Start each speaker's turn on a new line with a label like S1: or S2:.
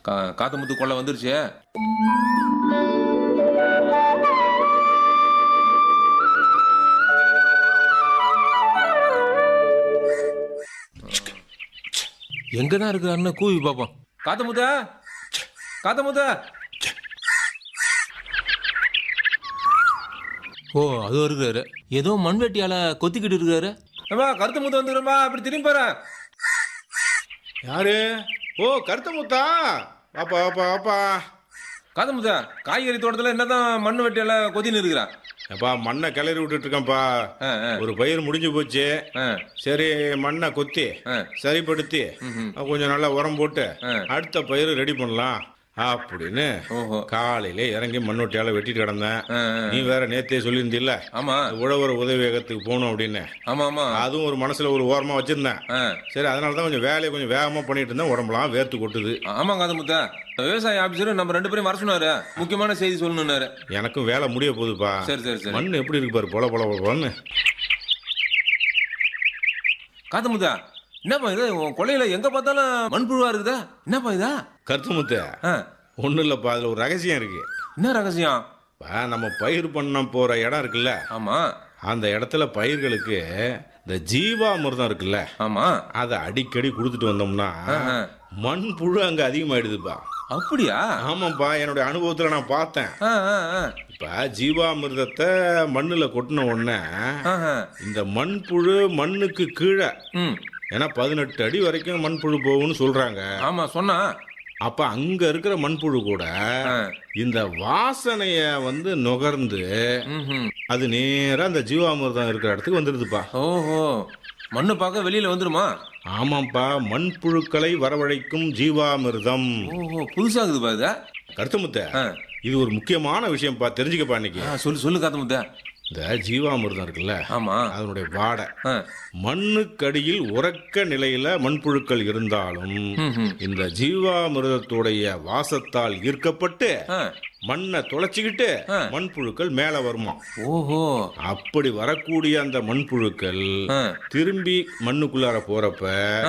S1: கா- காத்து முத்து கொள்ள வந்துருச்சு எங்க தான் இருக்கிறாருன்னு கூவி பார்ப்போம் காத்த முத்தா காத்த முத்தா ஓ அது இருக்கிறாரு ஏதோ மண்வெட்டியால கொத்திக்கிட்டு இருக்காரு ஏம்மா கருத்து முத்து வந்துக்கிறோமா அப்படி திரும்பி பாரு
S2: யாரு ஓ கருத்த முத்தா வாப்பா வாப்பா வாப்பா
S1: காத்த முத்தா காய்கறி தோட்டத்துல என்னதான் மண் வெட்டியால கொத்தின்னு இருக்கிறா
S2: எப்பா மண்ணை கிளறி விட்டுட்டு இருக்கேன்ப்பா
S1: ஆ, ஆ,
S2: ஒரு பயிர் முடிஞ்சு போச்சு
S1: ஆ,
S2: சரி மண்ணை கொத்தி
S1: ஆ.
S2: சரிப்படுத்தி
S1: ம்ஹும்.
S2: கொஞ்சம் நல்லா உரம் போட்டு
S1: ஆ.
S2: அடுத்த பயிர் ரெடி பண்ணலாம் அப்படின்னு
S1: ஓஹோ
S2: காலையில இறங்கி மண்ணொட்டியால வெட்டிட்டு கிடந்தேன்
S1: ஆ, ஆ.
S2: நீ வேற நேத்தே சொல்லியிருந்தில்ல
S1: ஆமா
S2: உழவர் உதவியகத்துக்கு போகணும் அப்படின்னு
S1: ஆமா ஆமா
S2: அதுவும் ஒரு மனசுல ஒரு ஓரமா வச்சிருந்தேன்
S1: ஆ,
S2: சரி அதனால தான் கொஞ்சம் வேலையை கொஞ்சம் வேகமா பண்ணிட்டு இருந்தேன் உடம்புலாம் வேர்த்து கொட்டுது
S1: ஆமா காத்த முத்தா விவசாய ஆபீசர் நம்ம ரெண்டு பேரும் வர சொன்னாரு முக்கியமான செய்தி சொல்லணும்னாரு
S2: எனக்கும் வேலை முடிய போகுதுப்பா
S1: சரி சரி சரி
S2: மண் எப்படி இருக்கு பாரு பொல பொல பொலன்னு
S1: காத்த முத்தா என்னப்பா இது உன் கொள்ளையில எங்க பார்த்தாலும் மண்புழுவா இருக்குதா என்னப்பா இதா
S2: கருத்துமுத்து
S1: ஆ,
S2: ஒன்றும் இல்லைப்பா அதில் ஒரு ரகசியம் இருக்கு
S1: என்ன ரகசியம்
S2: இப்போ நம்ம பயிர் பண்ண போகிற இடம் இருக்குல்ல
S1: ஆமா
S2: அந்த இடத்துல பயிர்களுக்கு இந்த ஜீவாமிர்தம் இருக்குல்ல
S1: ஆமா
S2: அதை அடிக்கடி கொடுத்துட்டு வந்தோம்னா
S1: ஆஹா.
S2: மண் புழு அங்கே அதிகமாயிடுதுப்பா
S1: அப்படியா
S2: ஆமாப்பா என்னுடைய அனுபவத்தில் நான் பார்த்தேன்
S1: ஆ, ஆ, ஆ.
S2: இப்போ ஜீவாமிர்தத்தை மண்ணில் கொட்டின உடனே
S1: ஆஹா.
S2: இந்த மண்புழு மண்ணுக்கு கீழே
S1: ம்
S2: ஏன்னா பதினெட்டு அடி வரைக்கும் மண்புழு போகும்னு சொல்றாங்க
S1: ஆமா சொன்னா
S2: அப்ப அங்க இருக்கிற மண்புழு கூட
S1: ஆ.
S2: இந்த வாசனைய வந்து நுகர்ந்து
S1: ம்ஹும்.
S2: அது நேரா அந்த ஜீவாமிர்தம் இருக்கிற இடத்துக்கு வந்துடுதுப்பா
S1: ஓஹோ மண்ணு பார்க்க வெளியில வந்துருமா
S2: ஆமாப்பா மண்புழுக்களை வரவழைக்கும் ஜீவாமிர்தம்
S1: ஓஹோ புதுசாகுதுப்பா இது
S2: கருத்துமுத்த
S1: ஆ.
S2: இது ஒரு முக்கியமான விஷயம்ப்பா தெரிஞ்சுக்கப்பா இன்னைக்கு
S1: ஆ, சொல்லு சொல்லு காத்த முத்தா
S2: இந்த ஜீவாமிர்தம் இருக்குல்ல
S1: ஆமா
S2: அதனுடைய வாடை
S1: ஆ.
S2: மண்ணுக்கடியில் உறக்க நிலையில மண்புழுக்கள் இருந்தாலும்
S1: ம்ஹும்.
S2: இந்த ஜீவாமிர்தத்துடைய வாசத்தால் ஈர்க்கப்பட்டு
S1: ஆ.
S2: மண்ணை தொலைச்சிக்கிட்டு
S1: ஆ.
S2: மண்புழுக்கள் மேல வருமா
S1: ஓஹோ
S2: அப்படி வரக்கூடிய அந்த மண்புழுக்கள்
S1: ஆ.
S2: திரும்பி மண்ணுக்குள்ளார போறப்ப